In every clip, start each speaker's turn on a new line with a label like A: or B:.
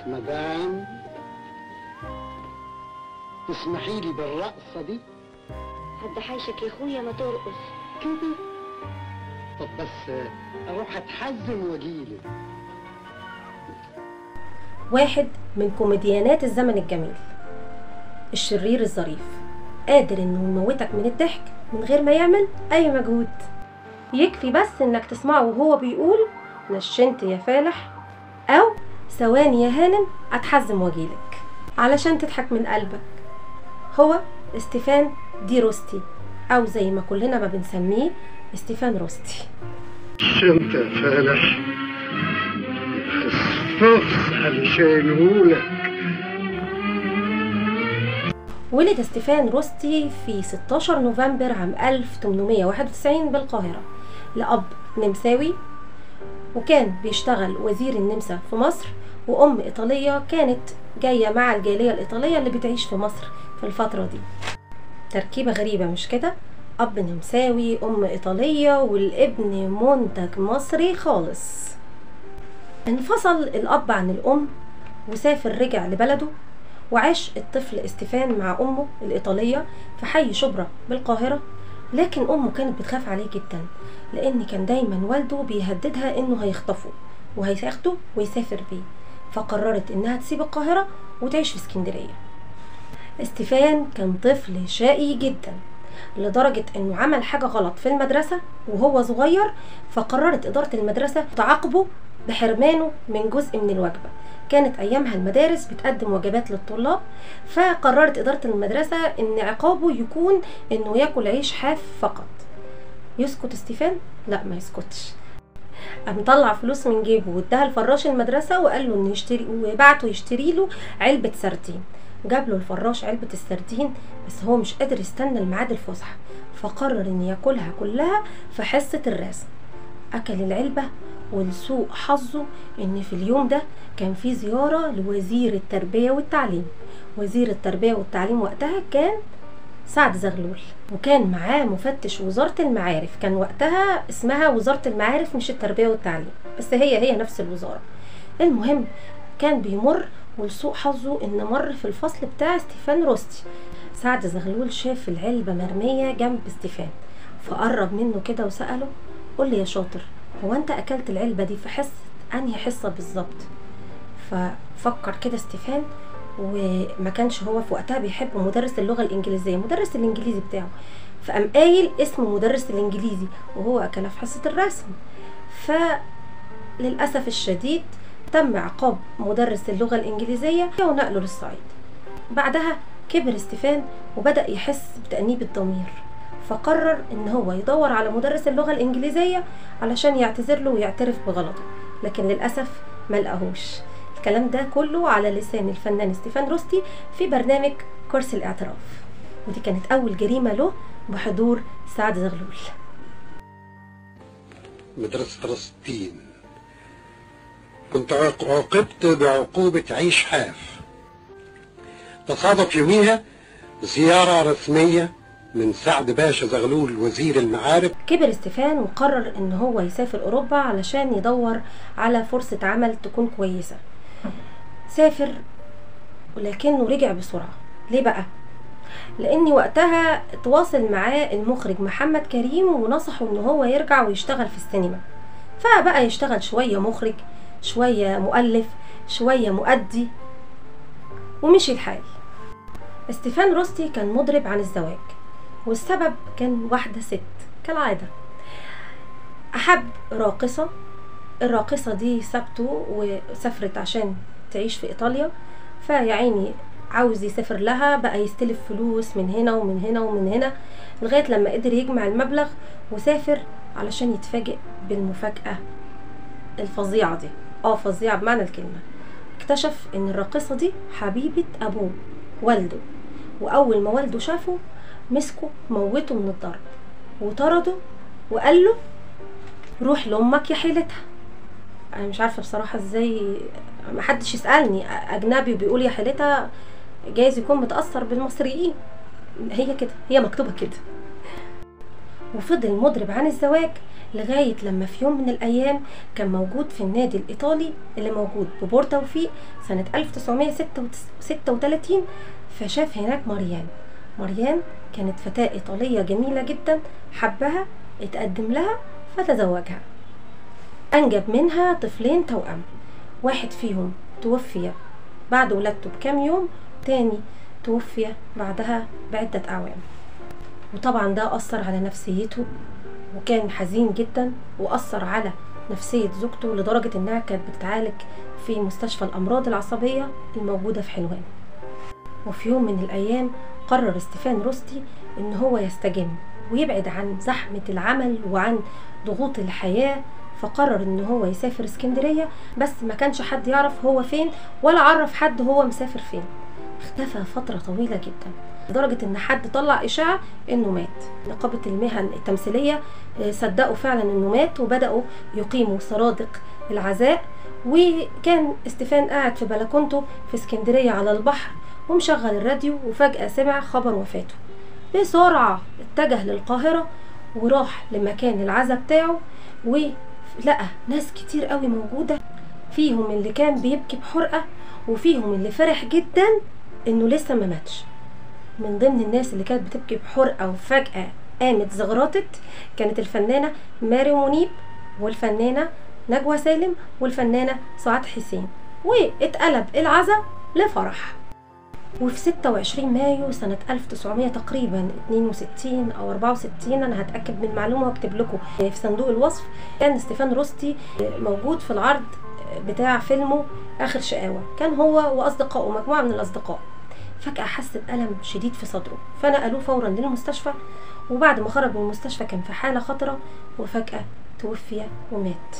A: مدام تسمحي لي بالرقصة دي
B: حد حايشك يا اخويا ما ترقص
A: كده طب بس اروح اتحزن واجيلك
C: واحد من كوميديانات الزمن الجميل الشرير الظريف قادر انه يموتك من الضحك من غير ما يعمل اي مجهود يكفي بس انك تسمعه وهو بيقول نشنت يا فالح او ثواني يا هانم اتحزم واجيلك علشان تضحك من قلبك هو استيفان دي روستي او زي ما كلنا ما بنسميه استيفان روستي
A: انت يا فالح الصوص علشان لك
C: ولد ستيفان روستي في 16 نوفمبر عام 1891 بالقاهرة لأب نمساوي وكان بيشتغل وزير النمسا في مصر وأم إيطالية كانت جاية مع الجالية الإيطالية اللي بتعيش في مصر في الفترة دي تركيبة غريبة مش كده؟ أب نمساوي أم إيطالية والابن منتج مصري خالص انفصل الأب عن الأم وسافر رجع لبلده وعاش الطفل استيفان مع أمه الإيطالية في حي شبرا بالقاهرة لكن أمه كانت بتخاف عليه جدا لأن كان دايما والده بيهددها إنه هيخطفه وهياخده ويسافر بيه فقررت إنها تسيب القاهرة وتعيش في اسكندرية استيفان كان طفل شقي جدا لدرجة إنه عمل حاجة غلط في المدرسة وهو صغير فقررت إدارة المدرسة تعاقبه بحرمانه من جزء من الوجبة كانت أيامها المدارس بتقدم وجبات للطلاب فقررت إدارة المدرسة إن عقابه يكون إنه ياكل عيش حاف فقط يسكت استيفان؟ لا ما يسكتش قام طلع فلوس من جيبه واداها لفراش المدرسة وقال له إنه يشتري وبعته يشتري له علبة سردين جاب له الفراش علبة السردين بس هو مش قادر يستنى الميعاد الفسحة فقرر إن ياكلها كلها في حصة الرسم أكل العلبة ولسوء حظه إن في اليوم ده كان في زيارة لوزير التربية والتعليم وزير التربية والتعليم وقتها كان سعد زغلول وكان معاه مفتش وزارة المعارف كان وقتها اسمها وزارة المعارف مش التربية والتعليم بس هي هي نفس الوزارة المهم كان بيمر ولسوء حظه ان مر في الفصل بتاع ستيفان روستي سعد زغلول شاف العلبة مرمية جنب ستيفان فقرب منه كده وسأله قول لي يا شاطر هو انت اكلت العلبة دي في حصة انهي حصة بالظبط ففكر كده ستيفان وما كانش هو في وقتها بيحب مدرس اللغة الإنجليزية مدرس الإنجليزي بتاعه فقام قايل اسم مدرس الإنجليزي وهو أكلها في حصة الرسم فللأسف الشديد تم عقاب مدرس اللغة الإنجليزية ونقله للصعيد بعدها كبر ستيفان وبدأ يحس بتأنيب الضمير فقرر ان هو يدور على مدرس اللغة الإنجليزية علشان يعتذر له ويعترف بغلطه لكن للأسف ما لقاهوش الكلام ده كله على لسان الفنان ستيفان روستي في برنامج كورس الاعتراف ودي كانت أول جريمة له بحضور سعد زغلول
A: مدرسة فلسطين كنت عوقبت بعقوبة عيش حاف تصادف يوميها زيارة رسمية من سعد باشا زغلول وزير المعارف
C: كبر ستيفان وقرر ان هو يسافر اوروبا علشان يدور على فرصة عمل تكون كويسة سافر ولكنه رجع بسرعة ليه بقى لان وقتها تواصل معاه المخرج محمد كريم ونصحه ان هو يرجع ويشتغل في السينما فبقى يشتغل شوية مخرج شوية مؤلف شوية مؤدي ومشي الحال استيفان روستي كان مضرب عن الزواج والسبب كان واحدة ست كالعادة أحب راقصة الراقصة دي سابته وسافرت عشان تعيش في إيطاليا فيا عيني عاوز يسافر لها بقى يستلف فلوس من هنا ومن هنا ومن هنا لغاية لما قدر يجمع المبلغ وسافر علشان يتفاجئ بالمفاجأة الفظيعة دي اه فظيعة بمعنى الكلمة اكتشف ان الراقصة دي حبيبة ابوه والده واول ما والده شافه مسكه موته من الضرب وطرده وقال له روح لامك يا حيلتها انا مش عارفه بصراحه ازاي محدش يسالني اجنبي وبيقول يا حيلتها جايز يكون متاثر بالمصريين هي كده هي مكتوبه كده وفضل مضرب عن الزواج لغاية لما في يوم من الأيام كان موجود في النادي الإيطالي اللي موجود ببور توفيق سنة 1936 فشاف هناك مريان مريان كانت فتاة إيطالية جميلة جدا حبها اتقدم لها فتزوجها أنجب منها طفلين توأم واحد فيهم توفي بعد ولادته بكام يوم تاني توفي بعدها بعدة أعوام وطبعا ده أثر على نفسيته وكان حزين جدا وأثر على نفسية زوجته لدرجة إنها كانت بتتعالج في مستشفى الأمراض العصبية الموجودة في حلوان وفي يوم من الأيام قرر ستيفان روستي إن هو يستجم ويبعد عن زحمة العمل وعن ضغوط الحياة فقرر ان هو يسافر اسكندرية بس ما كانش حد يعرف هو فين ولا عرف حد هو مسافر فين اختفى فترة طويلة جدا لدرجة ان حد طلع اشاعة انه مات نقابة المهن التمثيلية آه، صدقوا فعلا انه مات وبدأوا يقيموا سرادق العزاء وكان استفان قاعد في بلكونته في اسكندرية على البحر ومشغل الراديو وفجأة سمع خبر وفاته بسرعة اتجه للقاهرة وراح لمكان العزاء بتاعه ولقى ناس كتير قوي موجودة فيهم اللي كان بيبكي بحرقة وفيهم اللي فرح جدا انه لسه ما ماتش من ضمن الناس اللي كانت بتبكي بحرقة وفجأة قامت زغرطت كانت الفنانة ماري منيب والفنانة نجوى سالم والفنانة سعاد حسين واتقلب العزا لفرح وفي 26 مايو سنة 1900 تقريبا 62 أو 64 أنا هتأكد من المعلومة وأكتب لكم في صندوق الوصف كان ستيفان روستي موجود في العرض بتاع فيلمه آخر شقاوة كان هو وأصدقائه مجموعة من الأصدقاء فجأة حس بألم شديد في صدره فنقلوه فورا للمستشفى وبعد ما خرج من المستشفى كان في حالة خطرة وفجأة توفي ومات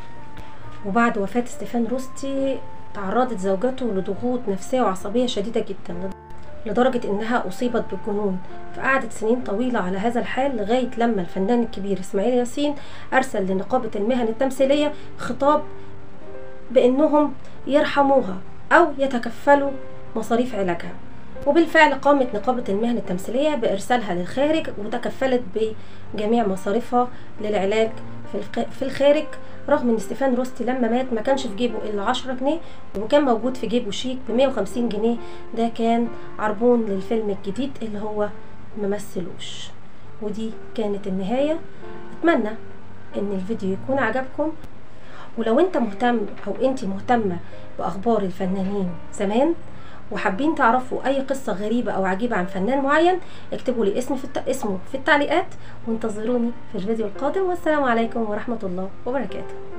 C: وبعد وفاة ستيفان روستي تعرضت زوجته لضغوط نفسية وعصبية شديدة جدا لدرجة إنها أصيبت بالجنون فقعدت سنين طويلة على هذا الحال لغاية لما الفنان الكبير إسماعيل ياسين أرسل لنقابة المهن التمثيلية خطاب بأنهم يرحموها أو يتكفلوا مصاريف علاجها وبالفعل قامت نقابة المهن التمثيلية بإرسالها للخارج وتكفلت بجميع مصاريفها للعلاج في الخ- في الخارج رغم ان ستيفان روستي لما مات ما كانش في جيبه الا 10 جنيه وكان موجود في جيبه شيك ب 150 جنيه ده كان عربون للفيلم الجديد اللي هو ممثلوش ودي كانت النهاية اتمنى ان الفيديو يكون عجبكم ولو انت مهتم او انت مهتمة باخبار الفنانين زمان وحابين تعرفوا اي قصة غريبة او عجيبة عن فنان معين اكتبوا لي اسمي في الت... اسمه في التعليقات وانتظروني في الفيديو القادم والسلام عليكم ورحمة الله وبركاته